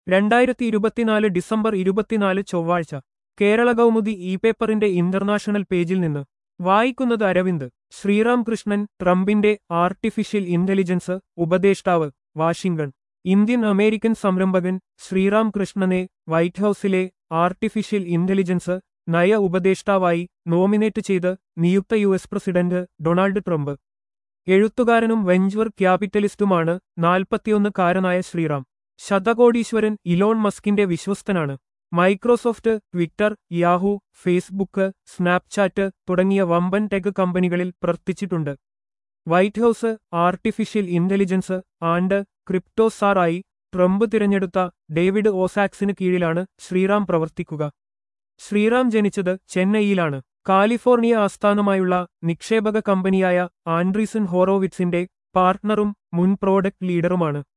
രണ്ടായിരത്തി ഇരുപത്തിനാല് ഡിസംബർ ഇരുപത്തിനാല് ചൊവ്വാഴ്ച കേരള കൗമുദി ഇ പേപ്പറിന്റെ ഇന്റർനാഷണൽ പേജിൽ നിന്ന് വായിക്കുന്നത് അരവിന്ദ് ശ്രീറാം കൃഷ്ണൻ ട്രംപിന്റെ ആർട്ടിഫിഷ്യൽ ഇന്റലിജൻസ് ഉപദേഷ്ടാവ് വാഷിംഗ്ടൺ ഇന്ത്യൻ അമേരിക്കൻ സംരംഭകൻ ശ്രീറാം കൃഷ്ണനെ വൈറ്റ് ഹൌസിലെ ആർട്ടിഫിഷ്യൽ ഇന്റലിജൻസ് നയ ഉപദേഷ്ടാവായി നോമിനേറ്റ് ചെയ്ത് നിയുക്ത U S president Donald Trump എഴുത്തുകാരനും വെഞ്ചർ ക്യാപിറ്റലിസ്റ്റുമാണ് നാൽപ്പത്തിയൊന്നുകാരനായ ശ്രീറാം ശതകോടീശ്വരൻ ഇലോൺ മസ്കിന്റെ വിശ്വസ്തനാണ് Microsoft Twitter Yahoo Facebook Snapchat തുടങ്ങിയ വമ്പൻ ടെക് കമ്പനികളിൽ പ്രവർത്തിച്ചിട്ടുണ്ട് White House artificial intelligence and ക്രിപ്റ്റോസാറായി ട്രംപ് തിരഞ്ഞെടുത്ത ഡേവിഡ് ഓസാക്സിന് കീഴിലാണ് ശ്രീറാം പ്രവർത്തിക്കുക ശ്രീറാം ജനിച്ചത് ചെന്നൈയിലാണ് കാലിഫോർണിയ ആസ്ഥാനമായുള്ള നിക്ഷേപക കമ്പനിയായ ആൻഡ്രീസൺ ഹോറോവിറ്റ്സിന്റെ പാർട്ട്ണറും മുൻ പ്രോഡക്റ്റ് ലീഡറുമാണ്